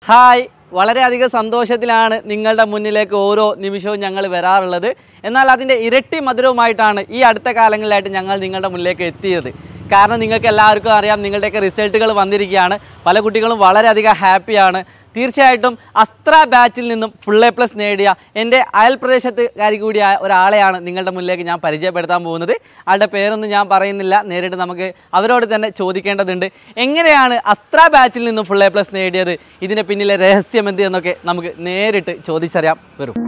Hi വളരെയധികം സന്തോഷത്തിലാണ് നിങ്ങളുടെ മുന്നിലേക്ക് ഓരോ നിമിഷവും ഞങ്ങൾ വരാറുള്ളത് എന്നാൽ അതിൻ്റെ ഇരട്ടി മധുരവുമായിട്ടാണ് ഈ അടുത്ത കാലങ്ങളിലായിട്ട് ഞങ്ങൾ നിങ്ങളുടെ മുന്നിലേക്ക് എത്തിയത് കാരണം നിങ്ങൾക്ക് എല്ലാവർക്കും അറിയാം നിങ്ങളുടെയൊക്കെ റിസൾട്ടുകൾ വന്നിരിക്കുകയാണ് പല കുട്ടികളും വളരെയധികം ഹാപ്പിയാണ് തീർച്ചയായിട്ടും അസ്ത്ര ബാച്ചിൽ നിന്നും ഫുൾ എ പ്ലസ് നേടിയ എൻ്റെ അയൽ പ്രദേശത്തുകാരി കൂടിയായ ഒരാളെയാണ് നിങ്ങളുടെ മുന്നിലേക്ക് ഞാൻ പരിചയപ്പെടുത്താൻ പോകുന്നത് ആളുടെ പേരൊന്നും ഞാൻ പറയുന്നില്ല നേരിട്ട് നമുക്ക് അവരോട് തന്നെ ചോദിക്കേണ്ടതുണ്ട് എങ്ങനെയാണ് അസ്ത്ര ബാച്ചിൽ നിന്നും ഫുൾ എ പ്ലസ് നേടിയത് ഇതിന് പിന്നിലെ രഹസ്യം എന്ത് എന്നൊക്കെ നമുക്ക് നേരിട്ട് ചോദിച്ചറിയാം വരും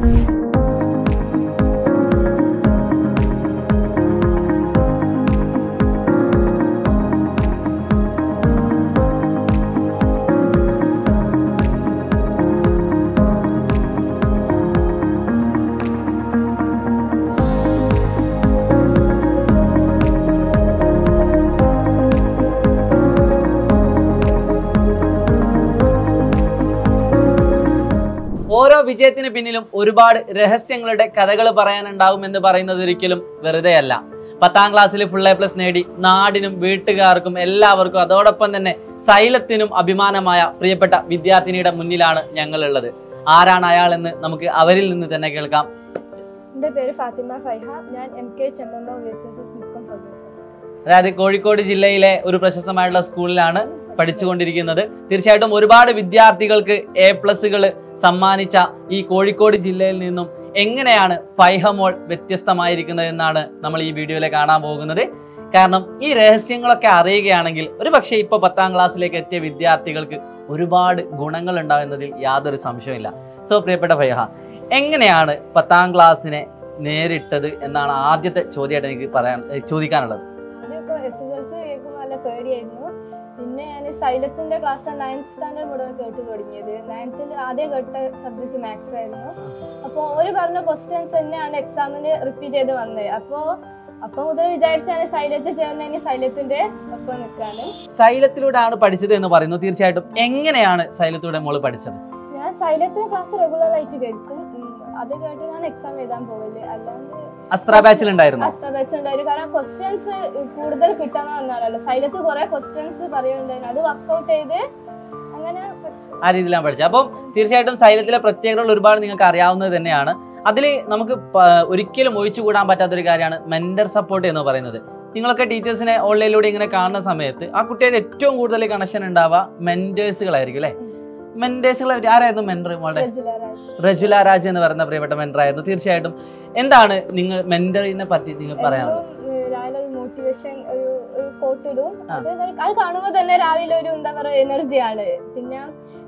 ഓരോ വിജയത്തിന് പിന്നിലും ഒരുപാട് രഹസ്യങ്ങളുടെ കഥകൾ പറയാനുണ്ടാവും എന്ന് പറയുന്നത് ഒരിക്കലും വെറുതെയല്ല പത്താം ക്ലാസ്സിൽ ഫുൾ എ പ്ലസ് നേടി നാടിനും വീട്ടുകാർക്കും എല്ലാവർക്കും അതോടൊപ്പം തന്നെ സൈലത്തിനും അഭിമാനമായ പ്രിയപ്പെട്ട വിദ്യാർത്ഥിനിയുടെ മുന്നിലാണ് ഞങ്ങളുള്ളത് ആരാണ് അയാൾ എന്ന് നമുക്ക് അവരിൽ നിന്ന് തന്നെ കേൾക്കാം എൻ്റെ പേര് ഫാത്തിമ ഫൈഹ ഞാൻ എം കെ ചെമ്മമ്മ V H S S Mukkam photographer അതായത് കോഴിക്കോട് ജില്ലയിലെ ഒരു പ്രശസ്തമായിട്ടുള്ള സ്കൂളിലാണ് പഠിച്ചുകൊണ്ടിരിക്കുന്നത് തീർച്ചയായിട്ടും ഒരുപാട് വിദ്യാർത്ഥികൾക്ക് എ പ്ലസുകൾ സമ്മാനിച്ച ഈ കോഴിക്കോട് ജില്ലയിൽ നിന്നും എങ്ങനെയാണ് ഫൈഹമോൾ വ്യത്യസ്തമായിരിക്കുന്നത് എന്നാണ് നമ്മൾ ഈ വീഡിയോയിൽ കാണാൻ പോകുന്നത് കാരണം ഈ രഹസ്യങ്ങളൊക്കെ അറിയുകയാണെങ്കിൽ ഒരു പക്ഷേ ഇപ്പൊ പത്താം ക്ലാസ്സിലേക്ക് എത്തിയ വിദ്യാർത്ഥികൾക്ക് ഒരുപാട് ഗുണങ്ങൾ ഉണ്ടാകുന്നതിൽ യാതൊരു സംശയമില്ല സോ പ്രിയപ്പെട്ട ഫൈഹ എങ്ങനെയാണ് പത്താം ക്ലാസ്സിനെ നേരിട്ടത് എന്നാണ് ആദ്യത്തെ ചോദ്യമായിട്ട് എനിക്ക് പറയാൻ ഏ, ചോദിക്കാനുള്ളത് ആദ്യമൊക്കെ എസ് എസ് എൽ സി കേൾക്കുമ്പോൾ നല്ല പേടിയായിരുന്നു പിന്നെ ഞാൻ സൈലത്തിന്റെ ക്ലാസ് നയൻത് സ്റ്റാൻഡേർഡ് മുതൽ കേട്ട് തുടങ്ങിയത് നയൻത്തിൽ ആദ്യം കേട്ട സബ്ജക്ട് മാത്സ് ആയിരുന്നു അപ്പോൾ ഒരു പറഞ്ഞ ക്വസ്റ്റ്യൻസ് തന്നെയാണ് എക്സാമിന് റിപ്പീറ്റ് ചെയ്ത് വന്നത് അപ്പോൾ അപ്പൊ മുതൽ വിചാരിച്ചാണ് സൈലത്ത് ചേർന്നെങ്കിൽ സൈലത്തിന്റെ ഒപ്പം നിൽക്കാനും സൈലത്തിലൂടെയാണ് പഠിച്ചത് എന്ന് പറയുന്നു തീർച്ചയായിട്ടും എങ്ങനെയാണ് സൈലത്തിലൂടെ മോള് പഠിച്ചത് ഞാൻ സൈലത്തിന്റെ ക്ലാസ് റെഗുലർ ആയിട്ട് കേൾക്കും ഉം, അത് കേട്ട് ഞാൻ എക്സാം എഴുതാൻ പോവല്ലേ അല്ലാണ്ട് അസ്ത്ര ബാച്ചിൽ ഉണ്ടായിരുന്നു അസ്ട്ര ബാച്ച് ഉണ്ടായിരുന്നു കാരണം ക്വസ്റ്റ്യൻസ് കൂടുതൽ കിട്ടണം എന്നാണല്ലോ സൈലത്ത് കുറെ ക്വസ്റ്റ്യൻസ് പറയുന്നുണ്ടായിരുന്നു അത് വർക്ക്ഔട്ട് ചെയ്ത് അങ്ങനെ പഠിച്ചു. ആ രീതിയിലാണ് പഠിച്ചത് അപ്പം തീർച്ചയായിട്ടും സൈലത്തിലെ പ്രത്യേകതകൾ ഒരുപാട് നിങ്ങൾക്ക് അറിയാവുന്നത് തന്നെയാണ് അതിൽ നമുക്ക് പ- ഒരിക്കലും ഒഴിച്ചുകൂടാൻ പറ്റാത്തൊരു കാര്യമാണ് മെന്റർ സപ്പോർട്ട് എന്ന് പറയുന്നത് നിങ്ങളൊക്കെ ടീച്ചേഴ്സിനെ ഓൺലൈനിലൂടെ ഇങ്ങനെ കാണുന്ന സമയത്ത് ആ കുട്ടിയുടെ ഏറ്റവും കൂടുതൽ കണക്ഷൻ ഉണ്ടാവുക മെന്റേഴ്സുകളായിരിക്കും അല്ലെ മെന്റേഴ്സുകൾ ആരായിരുന്നു മെന്റർ മോളുടെ റജില രാജ്. റജുല രാജ് എന്ന് പറയുന്ന പ്രിയപ്പെട്ട മെന്റർ ആയിരുന്നു തീർച്ചയായിട്ടും എന്താണ് നിങ്ങൾ മെന്ററിനെ പറ്റി നിങ്ങൾ പറയാനുള്ളത് എന്നും, ഏഹ്, രാവിലെ ഒരു മോട്ടിവേഷൻ ഒരു ഒരു കോട്ട് ഇടും ആ. അത് ഇങ്ങനെ- അത് കാണുമ്പോൾ തന്നെ രാവിലെ ഒരു എന്താ പറയുക എനർജിയാണ് പിന്നെ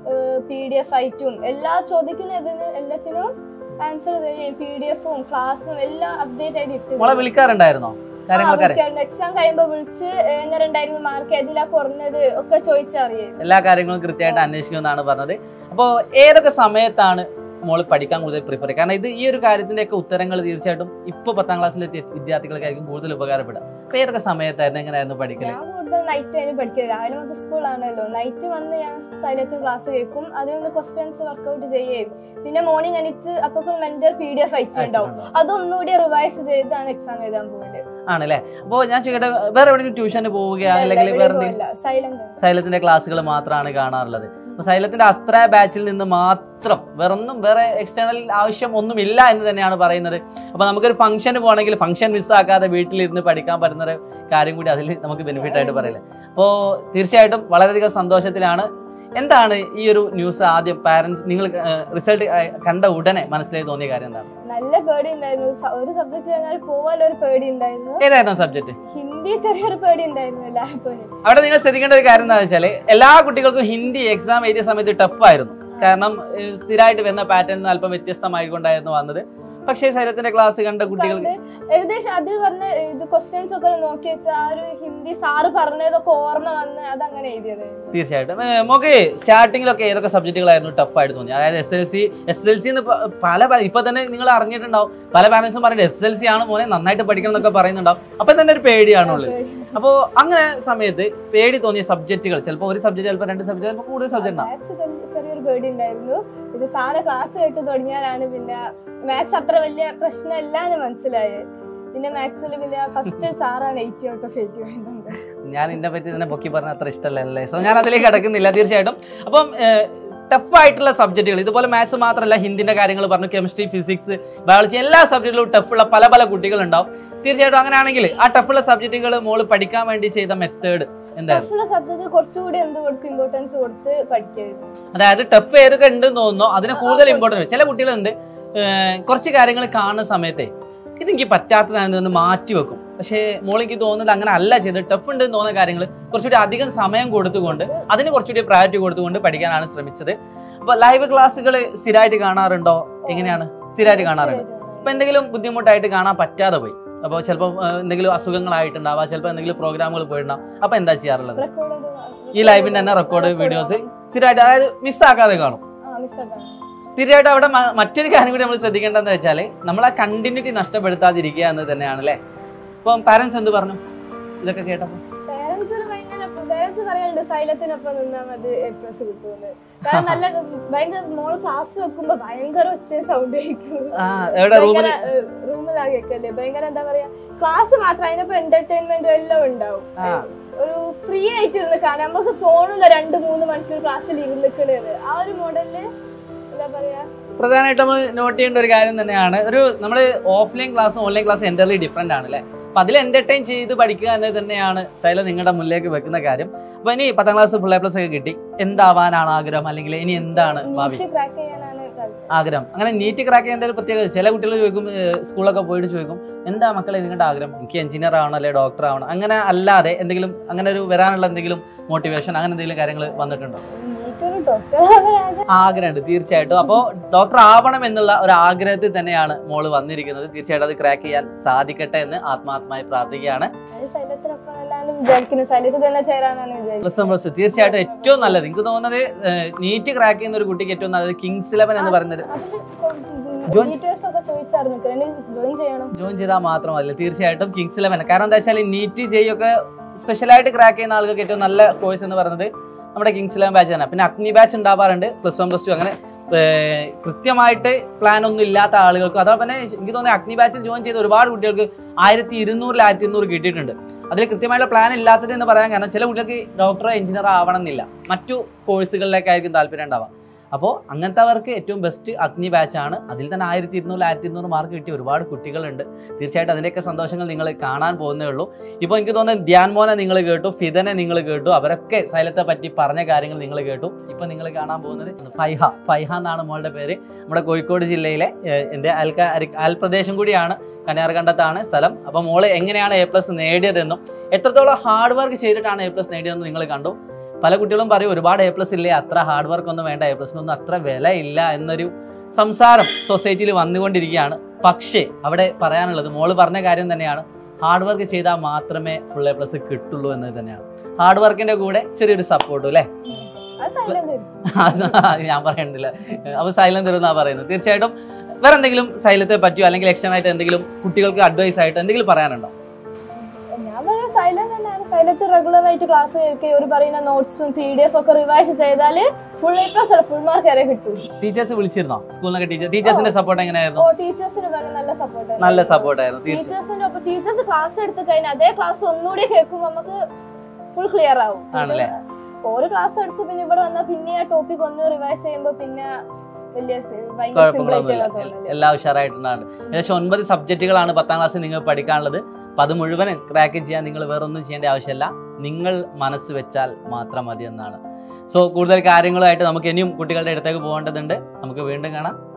പി ഡി എഫ് ആയിട്ടും എല്ലാ ചോദിക്കുന്നതിന് എല്ലാത്തിനും ആൻസർ പി ഡി എഫും ക്ലാസ്സും എല്ലാം അപ്ഡേറ്റ് ആയിട്ട് ഇട്ടു മോളെ വിളിക്കാറുണ്ടായിരുന്നോ കാര്യങ്ങളൊക്കെ അറിയാം എക്സാം കഴിയുമ്പോ വിളിച്ച് ഏഹ്, എങ്ങനെ ഉണ്ടായിരുന്നു മാർക്ക് ഏതിലാ കുറഞ്ഞത് ഒക്കെ ചോദിച്ചറിയേ എല്ലാ കാര്യങ്ങളും കൃത്യമായിട്ട് അന്വേഷിക്കുമെന്നാണ് പറഞ്ഞത് അപ്പോൾ ഏതൊക്കെ സമയത്താണ് മോള് പഠിക്കാൻ കൂടുതൽ പ്രിഫർ ചെയ്യുക കാരണം ഇത് ഈ ഒരു കാര്യത്തിന്റെ ഒക്കെ ഉത്തരങ്ങൾ തീർച്ചയായിട്ടും ഇപ്പൊ പത്താം ക്ലാസ്സിലെത്തിയ വിദ്യാർത്ഥികൾക്കായിരിക്കും കൂടുതൽ ഉപകാരപ്പെടുക അപ്പൊ ഏതൊക്കെ സമയത്തായിരുന്നു എങ്ങനെയായിരുന്നു പഠിക്കല് ഞാൻ കൂടുതൽ നൈറ്റ് ആയിരുന്നു പഠിക്കുന്നത് രാവിലെ മൊത്തം സ്കൂളാണല്ലോ നൈറ്റ് വന്ന് ഞാൻ സൈലത്ത് ക്ലാസ് കേൾക്കും അതിൽ നിന്ന് ക്വസ്റ്റ്യൻസ് വർക്ക്ഔട്ട് ചെയ്യുകയും പിന്നെ മോർണിംഗ് എണീറ്റ് അപ്പൊ മെന്റർ പി ഡി എഫ് അയച്ചിട്ടുണ്ടാവും അതൊന്നുകൂടി റിവൈസ് ചെയ്താണ് എക്സാം എഴുതാൻ പോയത് ആണല്ലേ അപ്പോൾ ഞാൻ ചോദിക്കട്ടെ വേറെ എവിടെയെങ്കിലും ട്യൂഷന് പോവുകയോ അല്ലെങ്കിൽ വേറെ എന്തെങ്കിലും സൈലന്റ് സൈലത്തിന്റെ ക്ലാസ്സുകൾ മാത്രമാണ് കാണാറുള്ളത് അപ്പൊ സൈലത്തിന്റെ അസ്ത്ര ബാച്ചിൽ നിന്ന് മാത്രം വേറൊന്നും വേറെ എക്സ്റ്റേണൽ ആവശ്യം ഒന്നുമില്ല എന്ന് തന്നെയാണ് പറയുന്നത് അപ്പൊ നമുക്കൊരു ഫംഗ്ഷന് പോകണമെങ്കിൽ ഫംഗ്ഷൻ മിസ്സാക്കാതെ വീട്ടിലിരുന്ന് പഠിക്കാൻ പറ്റുന്ന ഒരു കാര്യം കൂടി അതിൽ നമുക്ക് ബെനിഫിറ്റ് ആയിട്ട് പറയില്ലേ അപ്പോൾ തീർച്ചയായിട്ടും വളരെയധികം സന്തോഷത്തിലാണ് എന്താണ് ഈ ഒരു ന്യൂസ് ആദ്യം പാരന്റ്സ് നിങ്ങൾ റിസൾട്ട് കണ്ട ഉടനെ മനസ്സിലായി തോന്നിയ കാര്യം എന്താണ് നല്ല പേടി ഉണ്ടായിരുന്നു സ- ഒരു സബ്ജക്ട് കഴിഞ്ഞാൽ പോവാൻ ഒരു പേടി ഉണ്ടായിരുന്നു ഏതായിരുന്നു സബ്ജക്ട് ഹിന്ദി ചെറിയൊരു പേടി ഉണ്ടായിരുന്നു എല്ലായ്പ്പോഴും അവിടെ നിങ്ങൾ ശ്രദ്ധിക്കേണ്ട ഒരു കാര്യം എന്താണെന്ന് വെച്ചാൽ എല്ലാ കുട്ടികൾക്കും ഹിന്ദി എക്സാം എഴുതിയ സമയത്ത് ടഫ് ആയിരുന്നു കാരണം ഏഹ്, സ്ഥിരമായിട്ട് വരുന്ന പാറ്റേൺ അല്പം വ്യത്യസ്തമായിക്കൊണ്ടായിരുന്നു വന്നത് പക്ഷേ ശരീരത്തിന്റെ ക്ലാസ് കണ്ട കുട്ടികൾക്ക് ഏകദേശം അത് പറഞ്ഞ ഇത് ക്വസ്റ്റ്യൻസ് ഒക്കെ നോക്കി വെച്ചാൽ ആ ഒരു ഹിന്ദി സാറ് പറഞ്ഞതൊക്കെ ഓർമ്മ വന്ന് അതങ്ങനെ എഴുതിയത് തീർച്ചയായിട്ടും ഏഹ്, മോക്ക് സ്റ്റാർട്ടിങ്ങിലൊക്കെ ഏതൊക്കെ സബ്ജക്റ്റുകളായിരുന്നു ടഫ് ആയിട്ട് തോന്നി അതായത് S L C S L C എന്ന് പ- പല പ- ഇപ്പൊ തന്നെ നിങ്ങൾ അറിഞ്ഞിട്ടുണ്ടാവും പല പാരന്റ്സും പറയുന്നത് എസ് എൽ സി ആണ് മോനെ നന്നായിട്ട് പഠിക്കണം എന്നൊക്കെ പറയുന്നുണ്ടാവും അപ്പൊ തന്നെ ഒരു പേടിയാണുള്ളത് അപ്പോൾ അങ്ങനെ സമയത്ത് പേടി തോന്നിയ സബ്ജക്റ്റുകൾ ചിലപ്പോൾ ഒരു സബ്ജക്ട് ചിലപ്പോൾ രണ്ട് സബ്ജക്ട് ചിലപ്പോൾ കൂടുതൽ സബ്ജക്ട് ഉണ്ടാവും മാത്സ് ചെറിയൊരു പേടി ഉണ്ടായിരുന്നു ഇത് സാറ് ക്ലാസ് കേട്ട് തുടങ്ങിയാലാണ് പിന്നെ മാത്സ് അത്ര വലിയ പ്രശ്നമല്ല എന്ന് മനസ്സിലായത് പിന്നെ മാത്സിൽ പിന്നെ ഫസ്റ്റ് സാറാണ് എയ്റ്റി ഔട്ട് ഓഫ് എയ്റ്റി വേണ്ടത് ഞാൻ ഇതിനെ പറ്റി തന്നെ പൊക്കി പറഞ്ഞ അത്ര ഇഷ്ടമല്ല അല്ലേ സോ ഞാൻ അതിലേക്ക് കിടക്കുന്നില്ല തീർച്ചയായിട്ടും അപ്പം ടഫ് ആയിട്ടുള്ള സബ്ജക്റ്റുകൾ ഇതുപോലെ മാത്സ് മാത്രമല്ല ഹിന്ദിന്റെ കാര്യങ്ങൾ പറഞ്ഞു കെമിസ്ട്രി ഫിസിക്സ് ബയോളജി എല്ലാ സബ്ജക്റ്റുകളും ടഫുള്ള പല പല കുട്ടികൾ ഉണ്ടാവും തീർച്ചയായിട്ടും അങ്ങനെയാണെങ്കിൽ ആ ടഫുള്ള സബ്ജക്റ്റുകൾ മോള് പഠിക്കാൻ വേണ്ടി ചെയ്ത മെത്തേഡ് എന്തായിരുന്നു ടഫുള്ള സബ്ജക്റ്റ് കുറച്ചുകൂടി എന്ത് കൊടുക്കും ഇമ്പോർട്ടൻസ് കൊടുത്ത് പഠിക്കായിരുന്നു അതായത് ടഫ് ഏതൊക്കെ ഉണ്ടെന്ന് തോന്നുന്നു അതിന് കൂടുതൽ ഇമ്പോർട്ടൻസ് ചില കുട്ടികളുണ്ട് ഏർ കുറച്ച് കാര്യങ്ങൾ കാണുന്ന സമയത്തെ ഇതെനിക്ക് പറ്റാത്തതാണെന്ന് മാറ്റി വെക്കും പക്ഷേ മോളിക്ക് തോന്നുന്നത് അങ്ങനെ അല്ല ചെയ്ത് ടഫ് ഉണ്ട് എന്ന് തോന്നുന്ന കാര്യങ്ങൾ കുറച്ചുകൂടി അധികം സമയം കൊടുത്തുകൊണ്ട് അതിന് കുറച്ചുകൂടി പ്രയോറിറ്റി കൊടുത്തുകൊണ്ട് പഠിക്കാനാണ് ശ്രമിച്ചത് അപ്പൊ ലൈവ് ക്ലാസ്സുകൾ സ്ഥിരമായിട്ട് കാണാറുണ്ടോ എങ്ങനെയാണ് സ്ഥിരമായിട്ട് കാണാറുണ്ട് അപ്പൊ എന്തെങ്കിലും ബുദ്ധിമുട്ടായിട്ട് കാണാൻ പറ്റാതെ പോയി അപ്പോൾ ചിലപ്പോൾ എന്തെങ്കിലും അസുഖങ്ങളായിട്ടുണ്ടാവാം ചിലപ്പോൾ എന്തെങ്കിലും പ്രോഗ്രാമുകൾ പോയിട്ടുണ്ടാവും അപ്പൊ എന്താ ചെയ്യാറുള്ളത് ഈ ലൈവിന്റെ തന്നെ റെക്കോർഡ് വീഡിയോസ് സ്ഥിരമായിട്ട് അതായത് മിസ്സാക്കാതെ കാണും ആ മിസ്സാക്കാം സ്ഥിരമായിട്ട് അവിടെ മ- മറ്റൊരു കാര്യം കൂടി നമ്മൾ ശ്രദ്ധിക്കേണ്ടതെന്ന് വെച്ചാൽ നമ്മൾ ആ കണ്ടിന്യൂറ്റി നഷ്ടപ്പെടുത്താതിരിക്കുക എന്ന് തന്നെയാണ് അല്ലേ ഇപ്പം പാരന്റ്സ് എന്ത് പറഞ്ഞു ഇതൊക്കെ കേട്ടപ്പോൾ പേരൻസ് ഭയങ്കര പേരൻസ് പറയാനുണ്ട് സൈലത്തിനൊപ്പം നിന്നാ മതി എ പ്ലസ് കിട്ടുമെന്ന് കാരണം നല്ല ഭയങ്കര മോള് ക്ലാസ് വെക്കുമ്പോ ഭയങ്കര ഒച്ച സൗണ്ട് കേൾക്കും ആ എവിടെ റൂമിൽ റൂമിലാകേക്കല്ലേ ഭയങ്കര എന്താ പറയാ ക്ലാസ് മാത്രം അതിനൊപ്പം എന്റർടൈൻമെന്റും എല്ലാം ഉണ്ടാവും ആ. ഒരു ഫ്രീ ആയിട്ട് ഇരുന്ന് കാണാൻ നമുക്ക് തോന്നില്ല രണ്ട് മൂന്ന് മണിക്കൂർ ക്ലാസ്സിൽ ഇരുന്നിക്കണത് ആ ഒരു മോഡലില് എന്താ പറയാ പ്രധാനമായിട്ടും നമ്മൾ നോട്ട് ചെയ്യേണ്ട ഒരു കാര്യം തന്നെയാണ് ഒരു നമ്മൾ ഓഫ്ലൈൻ ക്ലാസ്സും ഓൺലൈൻ ക്ലാസ്സും എൻ്റർലി ഡിഫറെൻ്റ് ആണ് അല്ലേ അപ്പൊ അതിൽ എന്റർടൈൻ ചെയ്ത് പഠിക്കുക എന്നത് തന്നെയാണ് സൈല നിങ്ങളുടെ മുന്നിലേക്ക് വെക്കുന്ന കാര്യം അപ്പൊ ഇനി പത്താം ക്ലാസ് ഫുൾ എ പ്ലസ് ഒക്കെ കിട്ടി എന്താവാനാണ് ആഗ്രഹം അല്ലെങ്കിൽ ഇനി എന്താണ് ഭാവി നീറ്റ് ക്രാക്ക് ചെയ്യാനാണ് താല്പര്യം. ആഗ്രഹം അങ്ങനെ നീറ്റ് ക്രാക്ക് ചെയ്യാൻ എന്തെങ്കിലും പ്രത്യേകത ചില കുട്ടികൾ ചോദിക്കും ഏഹ് സ്കൂളൊക്കെ പോയിട്ട് ചോദിക്കും എന്താ മക്കളെ നിങ്ങളുടെ ആഗ്രഹം എനിക്ക് എഞ്ചിനീയർ ആവണം അല്ലെ ഡോക്ടർ ആവണം അങ്ങനെ അല്ലാതെ എന്തെങ്കിലും അങ്ങനെ ഒരു വരാനുള്ള എന്തെങ്കിലും മോട്ടിവേഷൻ അങ്ങനെ എന്തെങ്കിലും കാര്യങ്ങൾ വന്നിട്ടുണ്ടോ നീറ്റ് ഒരു ഡോക്ടർ ആവാനാണ് ആഗ്രഹമുണ്ട് തീർച്ചയായിട്ടും അപ്പോൾ ഡോക്ടർ ആവണം എന്നുള്ള ഒരു ആഗ്രഹത്തിൽ തന്നെയാണ് മോള് വന്നിരിക്കുന്നത് തീർച്ചയായിട്ടും അത് ക്രാക്ക് ചെയ്യാൻ സാധിക്കട്ടെ എന്ന് ആത്മാർത്ഥമായി പ്രാർത്ഥിക്കുകയാണ് സൈലത്തിനൊപ്പം അല്ലാണ്ട് വിചാരിക്കുന്നത് സൈലത്തിൽ തന്നെ ചേരാനാണ് വിചാരിക്കുന്നത് പ്ലസ് വൺ പ്ലസ് ടു തീർച്ചയായിട്ടും ഏറ്റവും നല്ലത് എനിക്ക് തോന്നുന്നത് നീറ്റ് ക്രാക്ക് ചെയ്യുന്ന ഒരു കുട്ടിക്ക് ഏറ്റവും നല്ലത് കിങ്സ് ഇലവൻ എന്ന് പറയുന്നത് ജോയിൻ- ഡീറ്റെയിൽസ് ഒക്കെ ചോദിച്ചായിരുന്നു ജോയിൻ ചെയ്യണം ജോയിൻ ചെയ്താൽ മാത്രമല്ല തീർച്ചയായിട്ടും കിങ്സ് ഇലവൻ കാരണം എന്താ വെച്ചാൽ നീറ്റ് ചെയ്യൊക്കെ സ്പെഷ്യലായിട്ട് ക്രാക്ക് ചെയ്യുന്ന ആളുകൾക്ക് ഏറ്റവും നല്ല കോഴ്സ് എന്ന് പറയുന്നത് നമ്മുടെ കിങ്സ് ഇലവൻ ബാച്ച് തന്നെ പിന്നെ അഗ്നി ബാച്ച് ഉണ്ടാവാറുണ്ട് പ്ലസ് വൺ പ്ലസ് ടു അങ്ങനെ ഏർ, കൃത്യമായിട്ട് പ്ലാൻ ഒന്നും ഇല്ലാത്ത ആളുകൾക്കും അതോ പിന്നെ എനിക്ക് തോന്നുന്നത് അഗ്നി ബാച്ചിൽ ജോയിൻ ചെയ്ത ഒരുപാട് കുട്ടികൾക്ക് ആയിരത്തി ഇരുന്നൂറിൽ ആയിരത്തി ഇരുന്നൂറ് കിട്ടിയിട്ടുണ്ട് അതിൽ കൃത്യമായിട്ടുള്ള പ്ലാൻ ഇല്ലാത്തത് എന്ന് പറയാൻ കാരണം ചില കുട്ടികൾക്ക് ഡോക്ടറോ എഞ്ചിനീയറോ ആവണം എന്നില്ല മറ്റു കോഴ്സുകളിലേക്കായിരിക്കും താല്പര്യം ഉണ്ടാവുക അപ്പോൾ അങ്ങനത്തെവർക്ക് ഏറ്റവും ബെസ്റ്റ് അഗ്നി ബാച്ച് ആണ് അതിൽ തന്നെ ആയിരത്തി ഇരുന്നൂറ് ആയിരത്തി ഇരുന്നൂറ് മാർക്ക് കിട്ടിയ ഒരുപാട് കുട്ടികളുണ്ട് തീർച്ചയായിട്ടും അതിൻ്റെയൊക്കെ സന്തോഷങ്ങൾ നിങ്ങൾ കാണാൻ പോകുന്നേ ഉള്ളൂ ഇപ്പോൾ എനിക്ക് തോന്നുന്നത് ധ്യാൻ മോനെ നിങ്ങൾ കേട്ടു ഫിദനെ നിങ്ങൾ കേട്ടു അവരൊക്കെ സൈലത്തെ പറ്റി പറഞ്ഞ കാര്യങ്ങൾ നിങ്ങൾ കേട്ടു ഇപ്പൊ നിങ്ങൾ കാണാൻ പോകുന്നത് ഫൈഹ ഫൈഹ എന്നാണ് മോളുടെ പേര് നമ്മുടെ കോഴിക്കോട് ജില്ലയിലെ ഏഹ്, എൻ്റെ അയൽക്ക അയൽപ്രദേശം കൂടിയാണ് കന്യാർകണ്ടത്താണ് സ്ഥലം അപ്പോൾ മോള് എങ്ങനെയാണ് എ പ്ലസ് നേടിയതെന്നും എത്രത്തോളം ഹാർഡ് വർക്ക് ചെയ്തിട്ടാണ് എ പ്ലസ് നേടിയതെന്നും നിങ്ങൾ കണ്ടു പല കുട്ടികളും പറയും ഒരുപാട് എ പ്ലസ് ഇല്ലേ അത്ര ഹാർഡ് വർക്ക് ഒന്നും വേണ്ട എ പ്ലസിനൊന്നും അത്ര വില ഇല്ല എന്നൊരു സംസാരം സൊസൈറ്റിയിൽ വന്നുകൊണ്ടിരിക്കുകയാണ് പക്ഷേ അവിടെ പറയാനുള്ളത് മോള് പറഞ്ഞ കാര്യം തന്നെയാണ് ഹാർഡ് വർക്ക് ചെയ്താൽ മാത്രമേ ഫുൾ എ പ്ലസ് കിട്ടുള്ളൂ എന്നത് തന്നെയാണ് ഹാർഡ് വർക്കിന്റെ കൂടെ ചെറിയൊരു സപ്പോർട്ടും അല്ലേ അത് സൈലന്റ് ഞാൻ പറയണ്ടില്ല അപ്പൊ സൈലം തരുന്നാ പറയുന്നത് തീർച്ചയായിട്ടും വേറെ എന്തെങ്കിലും സൈലത്തെ പറ്റിയോ അല്ലെങ്കിൽ എക്സ്റ്റേൺ ആയിട്ട് എന്തെങ്കിലും കുട്ടികൾക്ക് അഡ്വൈസ് ആയിട്ട് എന്തെങ്കിലും പറയാനുണ്ടോ ഞാൻ പറയാം സൈലന്റ് തന്നെയാണ് സൈലത്ത് റെഗുലർ ആയിട്ട് ക്ലാസ് കേൾക്കുക ഒരു പറയുന്ന നോട്ട്സും പി ഡി എഫ് ഒക്കെ റിവൈസ് ചെയ്താല് ഫുൾ എ പ്ലസ് അല്ല ഫുൾ മാർക്ക് വരെ കിട്ടും ടീച്ചേഴ്സ് വിളിച്ചിരുന്നോ സ്കൂളിലൊക്കെ ടീച്ചർ ടീച്ചേഴ്സിന്റെ സപ്പോർട്ട് ഓ എങ്ങനെയായിരുന്നു ടീച്ചേഴ്സിന് വളരെ നല്ല സപ്പോർട്ട് നല്ല സപ്പോർട്ടായിരുന്നു തീർച്ചയായും ടീച്ചേഴ്സിന്റെ ഒപ്പം ടീച്ചേഴ്സ് ക്ലാസ് എടുത്ത് കഴിഞ്ഞാൽ അതേ ക്ലാസ് ഒന്നുകൂടി കേൾക്കുമ്പോൾ നമുക്ക് ഫുൾ ക്ലിയർ ആവും ആണല്ലേ? ഒരു ക്ലാസ് എടുക്കും പിന്നെ ഇവിടെ വന്നാൽ പിന്നെ ആ ടോപ്പിക് ഒന്ന് റിവൈസ് ചെയ്യുമ്പോൾ പിന്നെ വലിയ സ- ഭയങ്കര സിമ്പിൾ കുഴപ്പങ്ങളൊന്നുമില്ല ആയിട്ടാണ് തോന്നുന്നത് എല്ലാം ഉഷാറായിട്ടുണ്ടാണ് ഏകദേശം ഒൻപത് സബ്ജക്റ്റുകളാണ് പത്താം ക്ലാസ്സിൽ നിങ്ങൾ പഠിക്കാനുള്ളത് അപ്പൊ അത് മുഴുവൻ ക്രാക്ക് ചെയ്യാൻ നിങ്ങൾ വേറെ ഒന്നും ചെയ്യേണ്ട ആവശ്യമില്ല നിങ്ങൾ മനസ്സ് വെച്ചാൽ മാത്രം മതി എന്നാണ് സോ കൂടുതൽ കാര്യങ്ങളുമായിട്ട് നമുക്ക് ഇനിയും കുട്ടികളുടെ അടുത്തേക്ക് പോകേണ്ടതുണ്ട് നമുക്ക് വീണ്ടും കാണാം